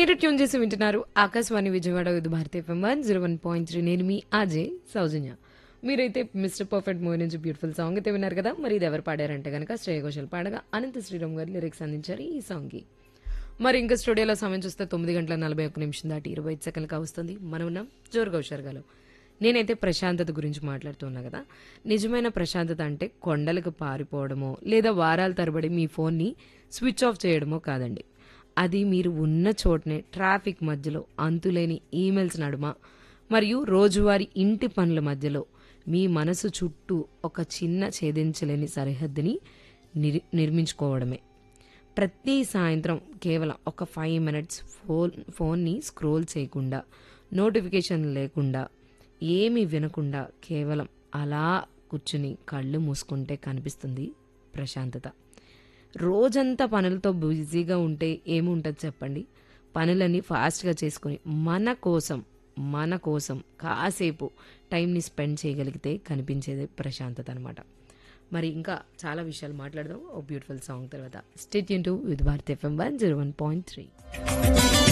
మీరు ట్యూన్ చేసి వింటున్నారు Akashvani Vijayawada with Bharati FM one zero one point three నేను మీ అజయ్ సౌజన్య మీరైతే మిస్టర్ పర్ఫెక్ట్ మూవీ నుంచి బ్యూటిఫుల్ సాంగ్ అయితే విన్నారు కదా మరి ఇది ఎవరు పాడారంటే కనుక శ్రేయ ఘోషల్ పాడగా అనంత శ్రీరామ్ గారు లిరిక్స్ అందించారు ఈ సాంగ్కి మరి ఇంకా స్టూడియోలో సమయం చూస్తే తొమ్మిది గంటల నలభై ఒక్క నిమిషం దాటి ఇరవై ఐదు సెకండ్లుగా వస్తుంది మనం ఉన్నాం జోరుగా హుషారుగాలో నేనైతే ప్రశాంతత గురించి మాట్లాడుతున్నా కదా నిజమైన ప్రశాంతత అంటే కొండలకు పారిపోవడమో లేదా వారాల తరబడి మీ ఫోన్ని స్విచ్ ఆఫ్ చేయడమో కాదండి అది మీరు ఉన్న చోటనే ట్రాఫిక్ మధ్యలో అంతులేని ఈమెయిల్స్ నడుమ మరియు రోజువారీ ఇంటి పనుల మధ్యలో మీ మనసు చుట్టూ ఒక చిన్న ఛేదించలేని సరిహద్దుని నిర్ నిర్మించుకోవడమే ప్రతి సాయంత్రం కేవలం ఒక ఫైవ్ మినిట్స్ ఫోన్ ఫోన్ని స్క్రోల్ చేయకుండా నోటిఫికేషన్ లేకుండా ఏమీ వినకుండా కేవలం అలా కూర్చుని కళ్ళు మూసుకుంటే కనిపిస్తుంది ప్రశాంతత రోజంతా పనులతో బిజీగా ఉంటే ఏముంటుంది చెప్పండి పనులన్నీ ఫాస్ట్గా చేసుకుని మన కోసం మన కోసం కాసేపు టైంని స్పెండ్ చేయగలిగితే కనిపించేది ప్రశాంతత అనమాట మరి ఇంకా చాలా విషయాలు మాట్లాడదాం ఓ బ్యూటిఫుల్ సాంగ్ తర్వాత స్టేట్ యూన్ to with Bharat FM one zero one point three